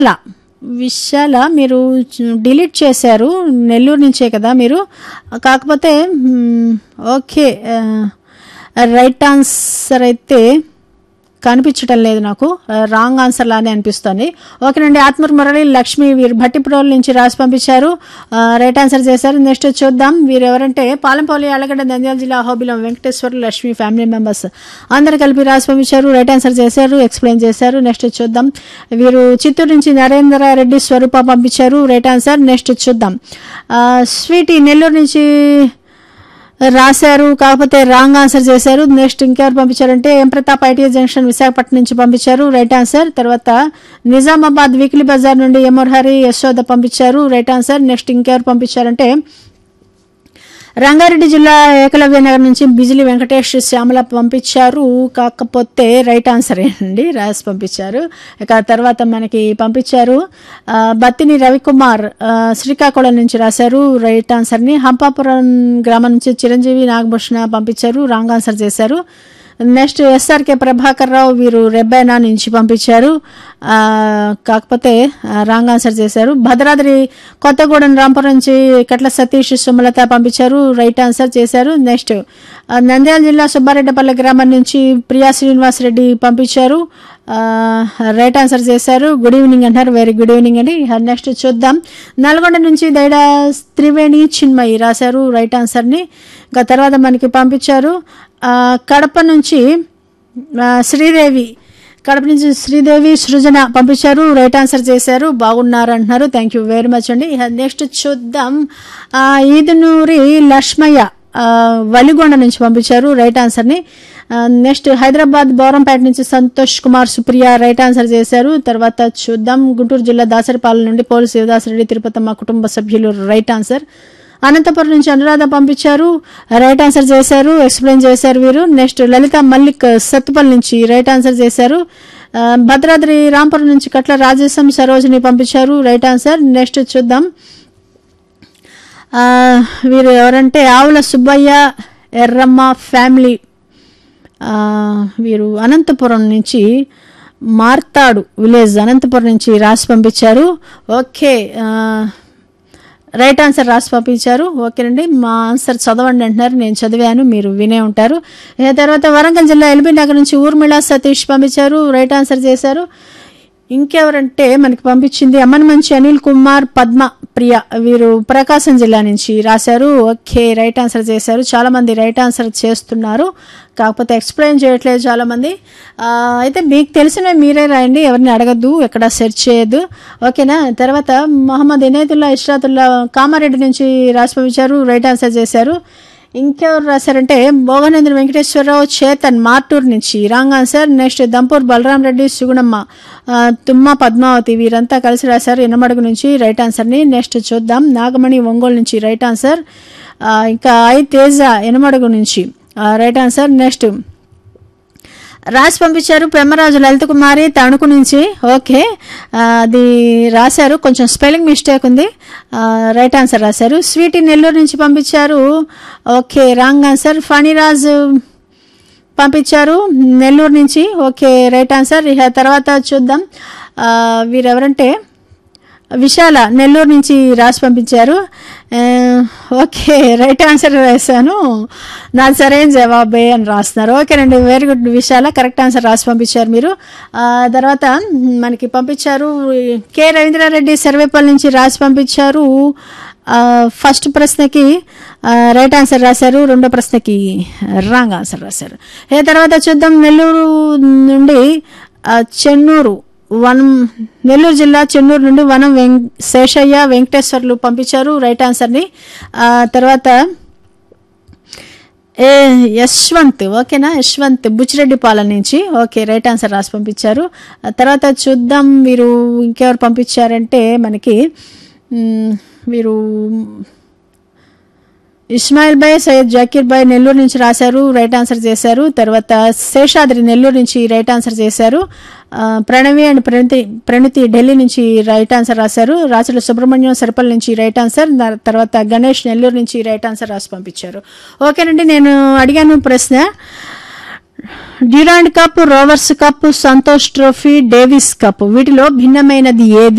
విశాల విశాల మీరు డిలీట్ చేశారు నెల్లూరు నుంచే కదా మీరు కాకపోతే మ్, ఓకే ఆ, రైట్ ఆన్సర్ అయితే కనిపించటం లేదు నాకు ఆ, రాంగ్ ఆన్సర్ లానే అనిపిస్తుంది ఓకేనండి ఆత్మూరు మురళి లక్ష్మి వీరు భట్టిప్రోల్ నుంచి రాసి పంపించారు ఆ, రైట్ ఆన్సర్ చేశారు నెక్స్ట్ చూద్దాం వీరు ఎవరంటే పాలెంపల్లి అలగడ్డ నంద్యాల జిల్లా అహోబిలం వెంకటేశ్వర లక్ష్మి ఫ్యామిలీ మెంబర్స్ అందరు కలిపి రాసి పంపించారు రైట్ ఆన్సర్ చేశారు ఎక్స్ప్లెయిన్ చేశారు నెక్స్ట్ చూద్దాం వీరు చిత్తూరు నుంచి నరేంద్ర రెడ్డి స్వరూప పంపించారు రైట్ ఆన్సర్ నెక్స్ట్ చూద్దాం ఆ, స్వీటీ నెల్లూరు నుంచి రాశారు కాకపోతే రాంగ్ ఆన్సర్ చేశారు నెక్స్ట్ ఇంకెవరు పంపించారంటే M Pratap ITI junction Visakhapatnam నుంచి పంపించారు రైట్ ఆన్సర్ తర్వాత నిజామాబాద్ వీక్లీ బజార్ నుండి ఎమోర్హరి యశోద పంపించారు రైట్ ఆన్సర్ నెక్స్ట్ ఇంకెవరు పంపించారంటే రంగారెడ్డి జిల్లా ఏకలవ్య నగర్ నుంచి బిజిలి వెంకటేష్ శ్యామల పంపించారు కాకపోతే రైట్ ఆన్సర్ ఏంటండి రాసి పంపించారు ఇక తర్వాత మనకి పంపించారు ఆ, బత్తిని రవికుమార్ ఆ, శ్రీకాకుళం నుంచి రాశారు రైట్ ఆన్సర్ని హంపాపురం గ్రామం నుంచి చిరంజీవి నాగభూషణ పంపించారు రాంగ్ ఆన్సర్ చేశారు నెక్స్ట్ ఎస్ఆర్కే ప్రభాకర్ రావు వీరు రెబ్బైనా నుంచి పంపించారు ఆ, కాకపోతే ఆ, రాంగ్ ఆన్సర్ చేశారు భద్రాద్రి కొత్తగూడెం రాంపురం నుంచి కట్ల సతీష్ సుమలత పంపించారు రైట్ ఆన్సర్ చేశారు నెక్స్ట్ ఆ, నంద్యాల జిల్లా సుబ్బారెడ్డిపల్లి గ్రామం నుంచి ప్రియా శ్రీనివాస్ రెడ్డి పంపించారు ఆ, రైట్ ఆన్సర్ చేశారు గుడ్ ఈవినింగ్ అంటారు వెరీ గుడ్ ఈవినింగ్ అండి నెక్స్ట్ చూద్దాం నల్గొండ నుంచి దైడా త్రివేణి చిన్మయి రాశారు రైట్ ఆన్సర్ని ఇంకా తర్వాత మనకి పంపించారు ఆ, కడప నుంచి ఆ, శ్రీదేవి కడప నుంచి శ్రీదేవి సృజన పంపించారు రైట్ ఆన్సర్ చేశారు బాగున్నారు అంటున్నారు థ్యాంక్ యూ వెరీ మచ్ అండి నెక్స్ట్ చూద్దాం ఆ, ఈదునూరి లక్ష్మయ్య ఆ, వలిగొండ నుంచి పంపించారు రైట్ ఆన్సర్ని ఆ, నెక్స్ట్ హైదరాబాద్ బౌరంపేట నుంచి సంతోష్ కుమార్ సుప్రియ రైట్ ఆన్సర్ చేశారు తర్వాత చూద్దాం గుంటూరు జిల్లా దాసరిపాలెం నుండి పోలు శివదాసరెడ్డి తిరుపతమ్మ కుటుంబ సభ్యులు రైట్ ఆన్సర్ అనంతపురం నుంచి అనురాధ పంపించారు రైట్ ఆన్సర్ చేశారు ఎక్స్ప్లెయిన్ చేశారు వీరు నెక్స్ట్ లలిత మల్లిక్ సత్తుపల్లి నుంచి రైట్ ఆన్సర్ చేశారు ఆ, భద్రాద్రి రాంపురం నుంచి కట్ల రాజేశం సరోజిని పంపించారు రైట్ ఆన్సర్ నెక్స్ట్ చూద్దాం ఆ, వీరు ఎవరంటే ఆవుల సుబ్బయ్య ఎర్రమ్మ ఫ్యామిలీ ఆ, వీరు అనంతపురం నుంచి మార్తాడు విలేజ్ అనంతపురం నుంచి రాసి పంపించారు ఓకే ఆ, రైట్ ఆన్సర్ రాసి పంపించారు ఓకేనండి మా ఆన్సర్ చదవండి అంటున్నారు నేను చదివాను మీరు వినే ఉంటారు ఇక తర్వాత వరంగల్ జిల్లా ఎల్బీ నగర్ నుంచి ఊర్మిళ సతీష్ పంపించారు రైట్ ఆన్సర్ చేశారు ఇంకెవరంటే మనకి పంపించింది అమ్మన్ మంచి అనిల్ కుమార్ పద్మ ప్రియ వీరు ప్రకాశం జిల్లా నుంచి రాశారు ఓకే రైట్ ఆన్సర్ చేశారు చాలా మంది రైట్ ఆన్సర్ చేస్తున్నారు కాకపోతే ఎక్స్ప్లెయిన్ చేయట్లేదు చాలా మంది ఆ, అయితే మీకు తెలిసిన మీరే రాయండి ఎవరిని అడగద్దు ఎక్కడ సెర్చ్ చేయొద్దు ఓకేనా తర్వాత మొహమ్మద్ ఇనేతుల్లా ఇష్రాతుల్లా కామారెడ్డి నుంచి రాసి పంపించారు రైట్ ఆన్సర్ చేశారు ఇంకెవరు రాశారంటే భోగనేంద్ర వెంకటేశ్వరరావు చేతన్ మార్టూర్ నుంచి wrong answer next Dampur Balaram Reddy Sugunamma ఆ, తుమ్మ పద్మావతి వీరంతా కలిసి రాశారు ఎన్నమడుగు నుంచి రైట్ ఆన్సర్ని నెక్స్ట్ చూద్దాం నాగమణి ఒంగోలు నుంచి రైట్ ఆన్సర్ ఆ, ఇంకా ఐ తేజ ఎనమడుగు నుంచి ఆ, రైట్ ఆన్సర్ నెక్స్ట్ రాసి పంపించారు పెమ్మరాజు లలిత కుమారి తణుకు నుంచి ఓకే ఆ, అది రాశారు కొంచెం స్పెల్లింగ్ మిస్టేక్ ఉంది ఆ, రైట్ ఆన్సర్ రాశారు స్వీటీ నెల్లూరు నుంచి పంపించారు ఓకే రాంగ్ ఆన్సర్ ఫణిరాజ్ పంపించారు నెల్లూరు నుంచి ఓకే రైట్ ఆన్సర్ ఇక తర్వాత చూద్దాం ఆ, వీరెవరంటే విశాల నెల్లూరు నుంచి రాసి పంపించారు ఆ, ఓకే రైట్ ఆన్సర్ రాశాను నాకు సరైన జవాబే అని రాస్తున్నారు ఓకేనండి very good Vishala correct answer రాసి పంపించారు మీరు ఆ, తర్వాత మనకి పంపించారు కె రవీంద్రారెడ్డి సర్వేపల్లి నుంచి రాసి పంపించారు ఆ, ఫస్ట్ ప్రశ్నకి ఆ, రైట్ ఆన్సర్ రాశారు రెండో ప్రశ్నకి రాంగ్ ఆన్సర్ రాశారు ఏ తర్వాత చూద్దాం నెల్లూరు నుండి ఆ, చెన్నూరు వనం నెల్లూరు జిల్లా చెన్నూరు నుండి వనం వెం శేషయ్య వెంకటేశ్వర్లు పంపించారు రైట్ ఆన్సర్ని ఆ, తర్వాత ఏ యశ్వంత్ ఓకేనా యశ్వంత్ బుచ్చిరెడ్డిపాలెం నుంచి ఓకే రైట్ ఆన్సర్ రాసి పంపించారు ఆ తర్వాత చూద్దాం వీరు ఇంకెవరు పంపించారంటే మనకి మ్, వీరు ఇస్మాయిల్ భాయ్ సయ్యద్ జాకీర్ భాయ్ నెల్లూరు నుంచి రాశారు రైట్ ఆన్సర్ చేశారు తర్వాత శేషాద్రి నెల్లూరు నుంచి రైట్ ఆన్సర్ చేశారు ఆ, ప్రణవి అండ్ ప్రణతి ప్రణతి ఢిల్లీ నుంచి రైట్ ఆన్సర్ రాశారు రాచల సుబ్రహ్మణ్యం సరిపల్లి నుంచి రైట్ ఆన్సర్ దా- తర్వాత గణేష్ నెల్లూరు నుంచి రైట్ ఆన్సర్ రాసి పంపించారు ఓకేనండి నేను అడిగాను ప్రశ్న Durand cup Rovers cup Santosh trophy Davis cup వీటిలో భిన్నమైనది ఏది